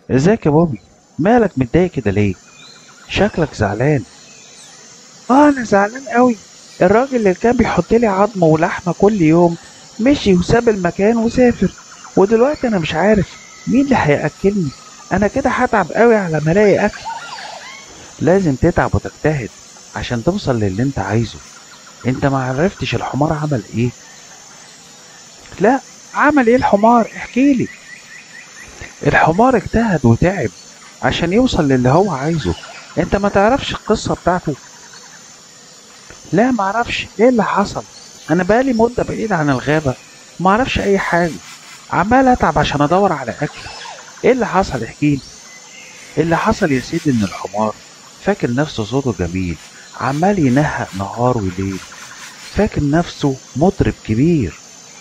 ازيك يا بوبي مالك متضايق كده ليه شكلك زعلان اه انا زعلان قوي الراجل اللي كان بيحط لي عظمه ولحمه كل يوم مشي وساب المكان وسافر ودلوقتي انا مش عارف مين اللي هياكلني انا كده هتعب قوي على ما الاقي اكل لازم تتعب وتجتهد عشان توصل للي انت عايزه انت ما عرفتش الحمار عمل ايه لا عمل ايه الحمار احكي لي الحمار اجتهد وتعب عشان يوصل للي هو عايزه انت ما تعرفش القصة بتاعته لا معرفش ايه اللي حصل انا بقالي مده بعيد عن الغابه معرفش اي حاجه عمال اتعب عشان ادور على اكل ايه اللي حصل احكيلي اللي حصل يا سيدي ان الحمار فاكر نفسه صوته جميل عمال ينهق نهار وليل فاكر نفسه مطرب كبير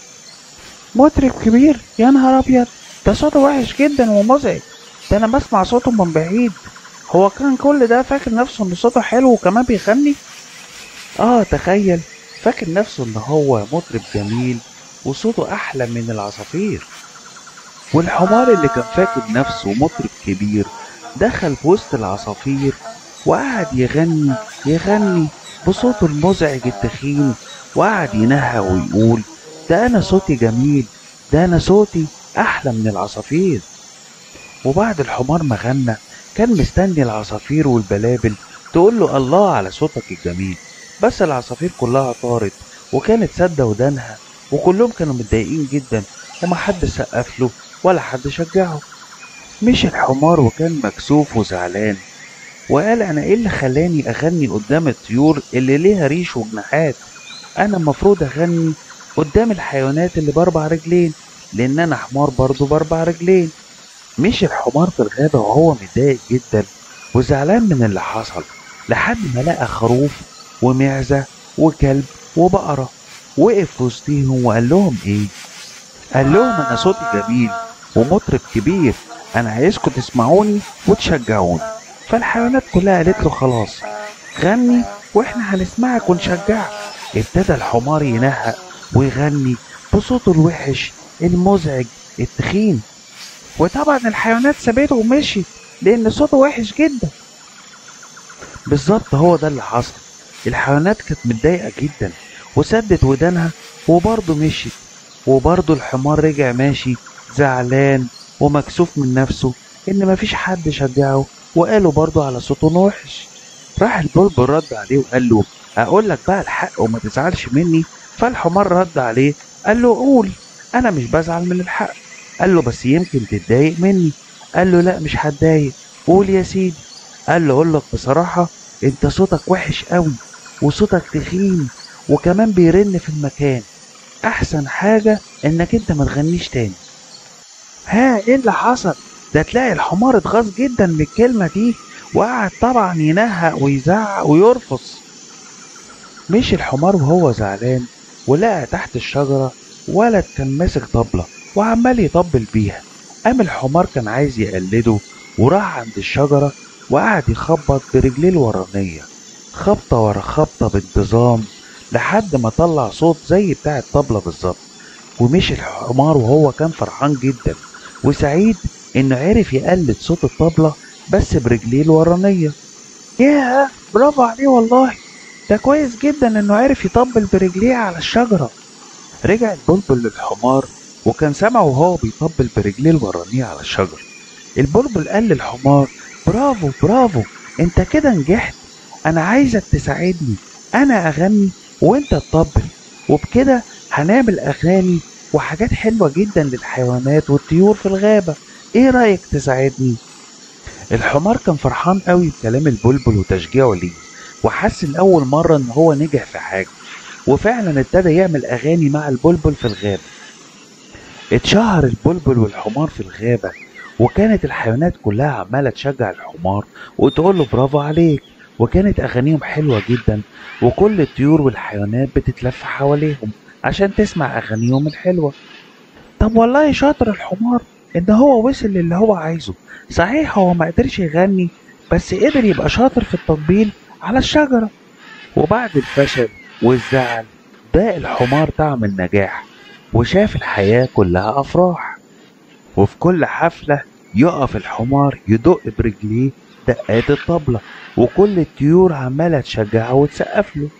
مطرب كبير يا نهار ابيض ده صوته وحش جدا ومزعج ده انا بسمع صوته من بعيد هو كان كل ده فاكر نفسه ان صوته حلو وكمان بيغني اه تخيل فاكر نفسه ان هو مطرب جميل وصوته احلى من العصافير والحمار اللي كان فاكر نفسه مطرب كبير دخل في وسط العصافير وقعد يغني يغني بصوته المزعج التخين وقعد ينهى ويقول ده انا صوتي جميل ده انا صوتي احلى من العصافير وبعد الحمار ما غنى كان مستني العصافير والبلابل تقول له الله على صوتك الجميل بس العصافير كلها طارت وكانت سادة ودانها وكلهم كانوا متضايقين جدا ومحد سقف له ولا حد شجعه مشي الحمار وكان مكسوف وزعلان وقال انا ايه اللي خلاني اغني قدام الطيور اللي ليها ريش وجناحات انا المفروض اغني قدام الحيوانات اللي باربع رجلين لان انا حمار برضه باربع رجلين مشي الحمار في الغابة وهو متضايق جدا وزعلان من اللي حصل لحد ما لقى خروف ومعزة وكلب وبقرة وقف في وسطيهم وقال لهم ايه قال لهم انا صوتي جميل ومطرب كبير انا عايزكم تسمعوني وتشجعوني فالحيوانات كلها قالت له خلاص غني واحنا هنسمعك ونشجعك ابتدى الحمار ينهق ويغني بصوته الوحش المزعج التخين وطبعا الحيوانات سابته ومشيت لان صوته وحش جدا بالظبط هو ده اللي حصل الحيوانات كانت متضايقة جدا وسدت ودانها وبرضه مشيت وبرضه الحمار رجع ماشي زعلان ومكسوف من نفسه ان مفيش حد شجعه وقاله برضه على صوته إنه وحش راح البلبل رد عليه وقال له اقول لك بقى الحق وما تزعلش مني فالحمار رد عليه قال له قول انا مش بزعل من الحق قال له بس يمكن تتضايق مني قال له لا مش هتضايق قول يا سيدي قال له اقول لك بصراحة انت صوتك وحش قوي وصوتك تخين وكمان بيرن في المكان احسن حاجة انك انت ما تغنيش تاني ها ايه اللي حصل ده تلاقي الحمار اتغاظ جدا من الكلمة دي وقعد طبعا ينهق ويزعق ويرفص مشي الحمار وهو زعلان ولقى تحت الشجرة ولد كان ماسك طبلة وعمال يطبل بيها قام الحمار كان عايز يقلده وراح عند الشجرة وقعد يخبط برجليه الورانية خبطة ورا خبطة بانتظام لحد ما طلع صوت زي بتاع الطبلة بالظبط ومشي الحمار وهو كان فرحان جدا وسعيد انه عرف يقلد صوت الطبلة بس برجليه الورانية ياه برافو عليه والله ده كويس جدا انه عرف يطبل برجليه على الشجرة رجع البلبل للحمار وكان سامعه وهو بيطبل برجليه الورانية على الشجر البلبل قال للحمار برافو برافو انت كده نجحت انا عايزك تساعدني انا اغني وانت تطبل وبكده هنعمل اغاني وحاجات حلوة جدا للحيوانات والطيور في الغابة ايه رأيك تساعدني الحمار كان فرحان قوي بكلام البلبل وتشجيعه ليه وحس لأول مرة ان هو نجح في حاجة وفعلا ابتدى يعمل اغاني مع البلبل في الغابة اتشهر البلبل والحمار في الغابة وكانت الحيوانات كلها عمالة تشجع الحمار وتقول له برافو عليك وكانت أغانيهم حلوة جدا وكل الطيور والحيوانات بتتلف حواليهم عشان تسمع أغانيهم الحلوة طب والله شاطر الحمار ان هو وصل للي هو عايزه صحيح هو ما قدرش يغني بس قدر يبقى شاطر في التطبيل على الشجرة وبعد الفشل والزعل داق الحمار طعم النجاح وشاف الحياة كلها أفراح وفي كل حفلة يقف الحمار يدق برجليه دقات الطبلة وكل الطيور عمالة تشجعه وتسقف له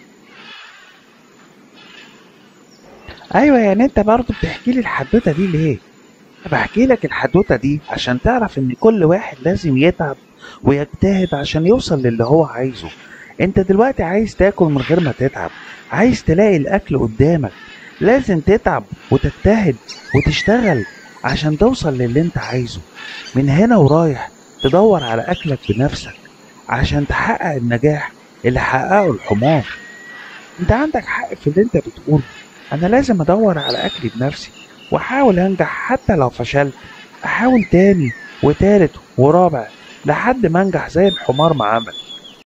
ايوه يعني انت برضه بتحكي لي الحدوته دي ليه بحكي لك الحدوته دي عشان تعرف ان كل واحد لازم يتعب ويجتهد عشان يوصل للي هو عايزه انت دلوقتي عايز تاكل من غير ما تتعب عايز تلاقي الاكل قدامك لازم تتعب وتجتهد وتشتغل عشان توصل للي انت عايزه من هنا ورايح تدور على اكلك بنفسك عشان تحقق النجاح اللي حققه الحمار انت عندك حق في اللي انت بتقوله انا لازم ادور على اكلي بنفسي واحاول انجح حتى لو فشلت احاول تاني وتالت ورابع لحد ما انجح زي الحمار ما عمل